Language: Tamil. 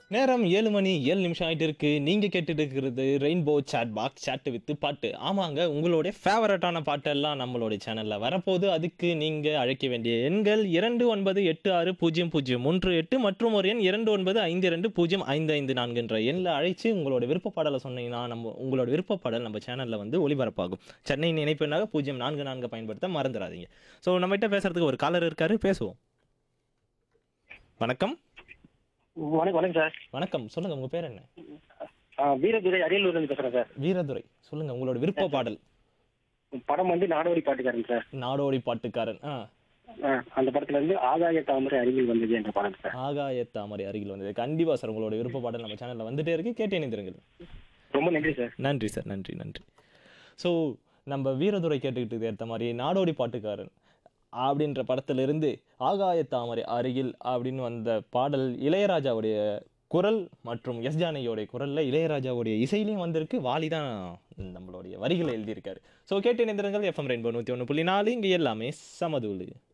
நேரம் ஏழு மணி ஏழு நிமிஷம் ஆயிட்டு இருக்கு நீங்க கேட்டுட்டு இருக்கிறது rainbow chat box chat with பாட்டு ஆமாங்க உங்களுடைய ஃபேவரட்டான பாட்டெல்லாம் நம்மளுடைய சேனல்ல வரப்போகுது அதுக்கு நீங்க அழைக்க வேண்டிய எண்கள் இரண்டு ஒன்பது எட்டு ஆறு பூஜ்ஜியம் பூஜ்ஜியம் மூன்று எட்டு மற்றும் ஒரு எண் இரண்டு ஒன்பது ஐந்து ரெண்டு பூஜ்ஜியம் ஐந்து ஐந்து நான்குன்ற எண்ணில் அழைச்சு உங்களோட விருப்ப பாடலை சொன்னீங்கன்னா நம்ம உங்களோட விருப்ப பாடல் நம்ம சேனல்ல வந்து ஒளிபரப்பாகும் சென்னை இணைப்புனாக பூஜ்ஜியம் நான்கு நான்கு பயன்படுத்த மறந்துடாதீங்க ஸோ நம்மகிட்ட பேசுறதுக்கு ஒரு காலர் இருக்காரு பேசுவோம் வணக்கம் வணக்கம் வணக்கம் சார் வணக்கம் சொல்லுங்க உங்க பேர் என்ன ஆ, வீரதுரை அரியலூர்ல இருந்து பேசுறேன் சார் வீரதுரை சொல்லுங்க உங்களோட விருப்ப பாடல் படம் வந்து நாடோடி பாட்டுக்காரன் சார் நாடோடி பாட்டுக்காரன் ஆ ஆ, அந்த படத்துல இருந்து ஆகாய தாமரை அருகில் வந்தது என்ற படம் சார் ஆகாய தாமரை அருகில் வந்தது கண்டிப்பா சார் உங்களோட விருப்ப பாடல் நம்ம சேனல்ல வந்துட்டே இருக்கு கேட்டு இணைந்திருங்கள் ரொம்ப நன்றி சார் நன்றி சார் நன்றி நன்றி ஸோ நம்ம வீரதுரை கேட்டுக்கிட்டு ஏற்ற மாதிரி நாடோடி பாட்டுக்காரன் அப்படின்ற படத்திலிருந்து ஆகாய தாமரை அருகில் அப்படின்னு வந்த பாடல் இளையராஜாவுடைய குரல் மற்றும் எஸ் ஜானகியோடைய குரல்ல இளையராஜாவுடைய இசையிலையும் வந்திருக்கு வாலி தான் நம்மளுடைய வரிகளை எழுதியிருக்காரு ஸோ கேட்டு இணைந்திருங்கள் எஃப்எம் ரெயின்போ நூற்றி ஒன்று புள்ளி நாலு இங்கே எல்லாமே சமதூளு